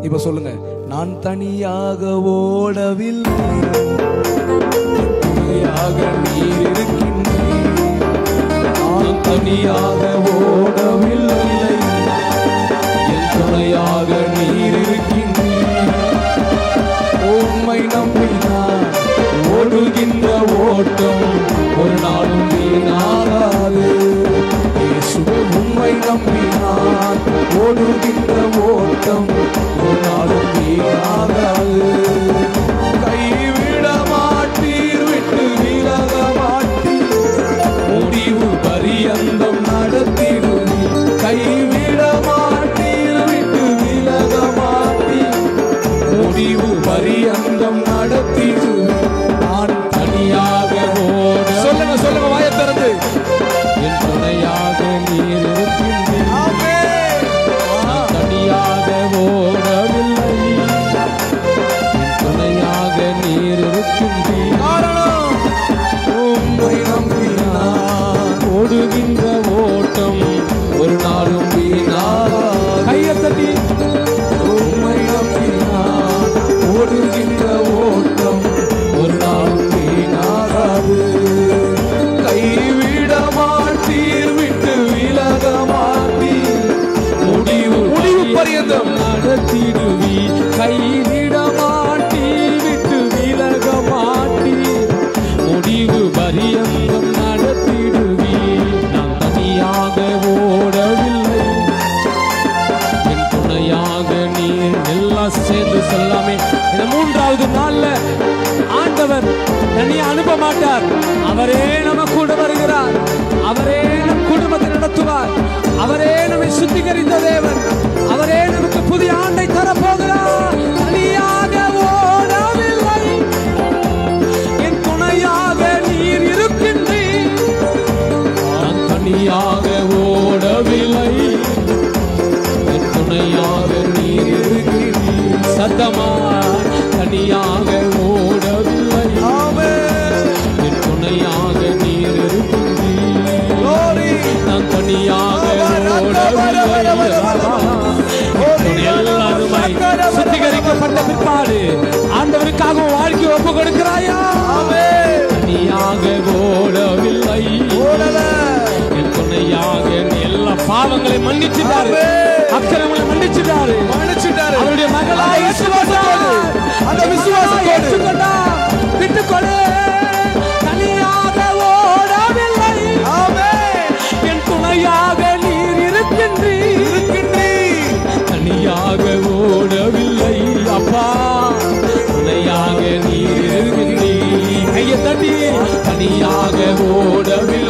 இப்ப சொல்லுங்க நான் தனியாக ஓடவில்லை துணையாக நீர் இருக்கின்றீர் நான் தனியாக ஓடவில்லை என் துணையாக நீர் இருக்கின்றீர் உண்மை நம்பினார் ஓடுகின்ற ஓட்டம் ஒரு நாளும் வீணாகாது இயேசுவே உண்மை நம்பினார் ஓடுகின்ற ஓட்டம் ஒரு நாளும் வீணாகாது கைவிட மாட்டீர் விட்டு விலக மாட்டீர் முடிவு பரியந்தம் நடத்திடுவி கைவிட மாட்டீர் விட்டு விலக மாட்டீர் முடிவு பரியந்தம் நடத்திடுவி நான் தனியாக ஓட சொல்லுங்க சொல்லுங்க வாய திறந்து என் துணையாக நீர் இருக்கின்றீர் நான் தனியாக ஓடவில்லை என் துணையாக நீர் இருக்கின்றீர் காரணம் உம்மை நம்பினான் ஓடுகின்ற ஓட்டம் ஒரு நாளும் வீணாகாது கையை தட்டி உம்மை நம்பினான் ஓடுகின்ற ஓட்டம் ஒரு நாளும் வீணாகாது கைவிட மாட்டீர் விட்டு விலக மாட்டீர் முடிவு முடிவு பரியந்தம் நடத்திடுவி கைவிட மாட்டீர் விட்டு விலக மாட்டீர் முடிவு பரியந்தம் நடத்திடுவி நான் தனியாக ஓடவில்லை என் துணையாக நீர் எல்லாம் சேர்ந்து சொல்லாமே இந்த மூன்றாவது நாள்ல ஆண்டவர் தனியா அனுப்ப மாட்டார் அவரே நம்ம கூட வருகிறார் அவரே நம் குடும்பத்தை நடத்துவார் அவரே நம்மை சுத்திகரித்த தேவன் அவரே நமக்கு புதிய ஆண்டை தரப்போகிறார் தனியாக ஓடவில்லை என் துணையாக நீர் இருக்கின்றீர் நான் தனியாக ஓடவில்லை என் துணையாக நீர் இருக்கிறீர் சத்தமா தனியாக ஓடவில்லை என் துணையாக நீர் இருக்கின்றீர் நான் தனியாக ஓடவில்லை எல்லாருமே சுத்திகரிக்கப்பட்ட பிற்பாடு ஆண்டவருக்காக உன் வாழ்க்கை ஒப்பு கொடுக்கிறாயா தனியாக ஓடவில்லை என் துணையாக நீ எல்லா பாவங்களை மன்னிச்சுட்டாரு அக்கிரமங்களை மன்னிச்சுட்டாரு மன்னிச்சுட்டாரு. அவருடைய மகளா அந்த விசுவாசத்தோடு, அந்த விசுவாசத்தோடு. ஏற்றுக்கொண்டா விட்டுக்கொடு தனியாக ஓடவில்லை என் துணையாக நீர் இருக்கின்றீர் இருக்கின்றீர் தனியாக ஓடவில்லை அப்பா துணையாக நீர் இருக்கின்றீர் கையை தட்டி தனியாக ஓடவில்லை